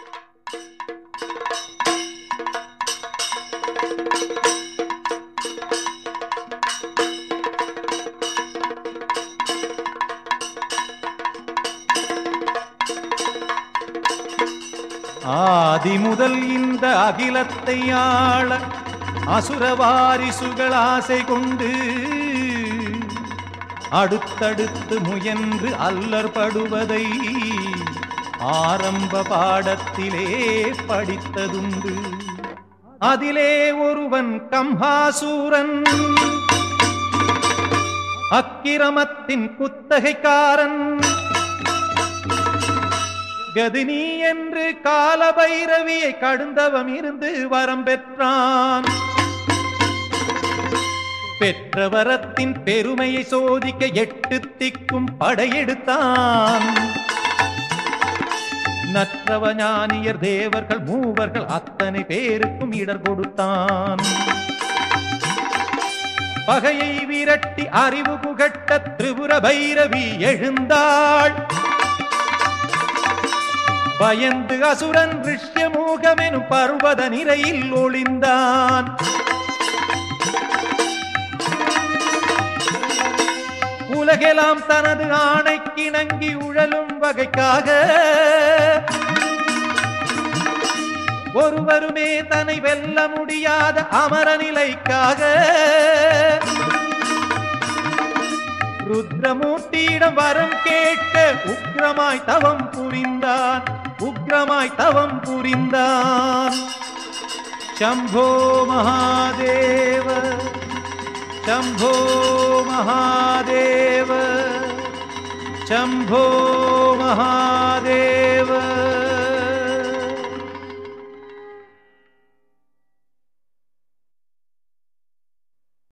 ஆதி முதல் இந்த அகிலத்தை ஆள அசுர வாரிசுகள் ஆசை கொண்டு அடுத்தடுத்து முயன்று அல்லற்படுவதை ஆரம்ப பாடத்திலே படித்ததுண்டு அதிலே ஒருவன் கம்ஹாசூரன் அக்கிரமத்தின் குத்தகைக்காரன் கதினி என்று காலபைரவியை கடுந்தவம் இருந்து வரம் பெற்றான் பெற்ற வரத்தின் பெருமையை சோதிக்க எட்டு திக்கும் படையெடுத்தான் நற்றவ ஞானியர் தேவர்கள் மூவர்கள் அத்தனை பேருக்கும் இடர் கொடுத்தான் பகையை விரட்டி அறிவு புகட்ட திரிபுர பைரவி எழுந்தாள் பயந்து அசுரன் ரிஷ்யமூகமெனும் பர்வத நிரையில் ஒளிந்தான் உலகெல்லாம் தனது ஆணைக்கிணங்கி உழலும் வகைக்காக ஒருவருமே தன்னை வெல்ல முடியாத அமர நிலைக்காக ருத்ரமூர்த்தியிடம் வரம் கேட்க உக்ரமாய் தவம் புரிந்தான் உக்ரமாய் தவம் புரிந்தான் சம்போ மகாதேவ சம்போ மகாதேவ சம்போ மகாதேவ